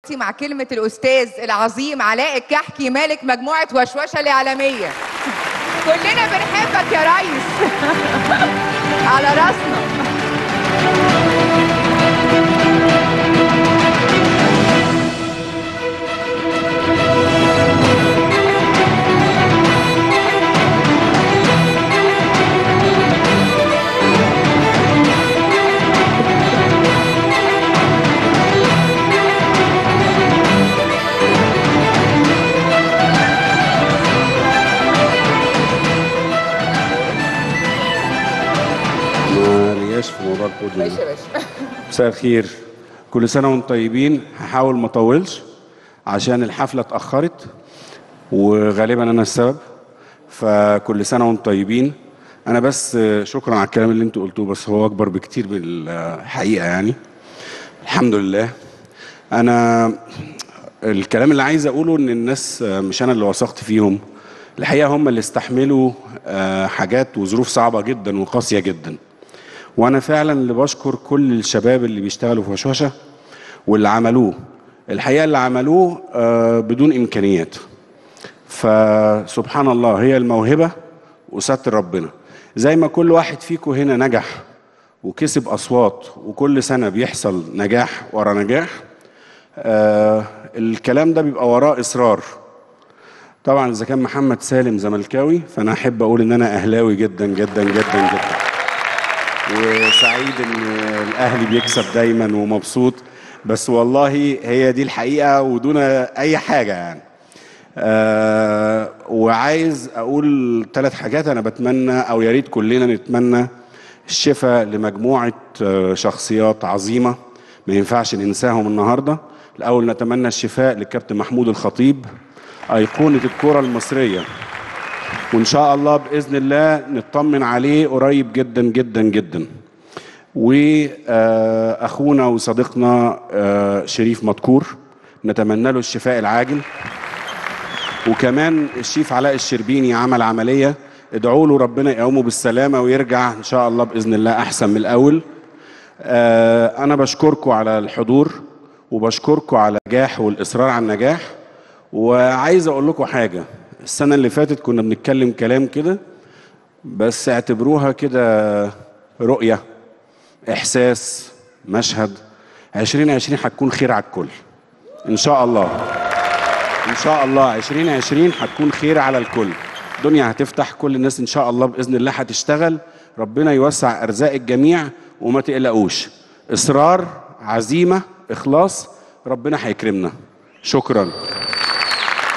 دلوقتي مع كلمة الأستاذ العظيم علاء الكحكي مالك مجموعة وشوشة الإعلامية كلنا بنحبك يا ريس على راسنا ما لياش في موضوع البوديوم ماشي ده. يا باشا مساء الخير كل سنة وانتم طيبين هحاول ما اطولش عشان الحفلة اتأخرت وغالبا أنا السبب فكل سنة وانتم طيبين أنا بس شكرا على الكلام اللي انتوا قلتوه بس هو أكبر بكتير من الحقيقة يعني الحمد لله أنا الكلام اللي عايز أقوله إن الناس مش أنا اللي وثقت فيهم الحقيقة هم اللي استحملوا آه، حاجات وظروف صعبة جدا وقاسية جدا وانا فعلا اللي بشكر كل الشباب اللي بيشتغلوا في وشوشه واللي عملوه الحقيقه اللي عملوه آه، بدون امكانيات فسبحان الله هي الموهبه وستر ربنا زي ما كل واحد فيكم هنا نجح وكسب اصوات وكل سنه بيحصل نجاح ورا نجاح آه الكلام ده بيبقى وراه اصرار طبعا اذا كان محمد سالم زملكاوي فانا احب اقول ان انا اهلاوي جدا جدا جدا جدا وسعيد ان الاهلي بيكسب دايما ومبسوط بس والله هي دي الحقيقه ودون اي حاجه يعني آه وعايز اقول ثلاث حاجات انا بتمنى او يا ريت كلنا نتمنى الشفاء لمجموعه آه، شخصيات عظيمه ما ينفعش ننساهم النهارده الاول نتمنى الشفاء للكابتن محمود الخطيب ايقونه الكره المصريه وان شاء الله باذن الله نطمن عليه قريب جدا جدا جدا واخونا وصديقنا آه، شريف مدكور نتمنى له الشفاء العاجل وكمان الشيف علاء الشربيني عمل عمليه ادعوا له ربنا يقومه بالسلامه ويرجع ان شاء الله باذن الله احسن من الاول آه، انا بشكركم على الحضور وبشكركم على النجاح والاصرار على النجاح وعايز اقول لكم حاجه السنه اللي فاتت كنا بنتكلم كلام كده بس اعتبروها كده رؤيه احساس مشهد 2020 هتكون خير على الكل ان شاء الله ان شاء الله 2020 هتكون خير على الكل الدنيا هتفتح كل الناس ان شاء الله باذن الله هتشتغل ربنا يوسع ارزاق الجميع وما تقلقوش اصرار عزيمه اخلاص ربنا هيكرمنا شكرا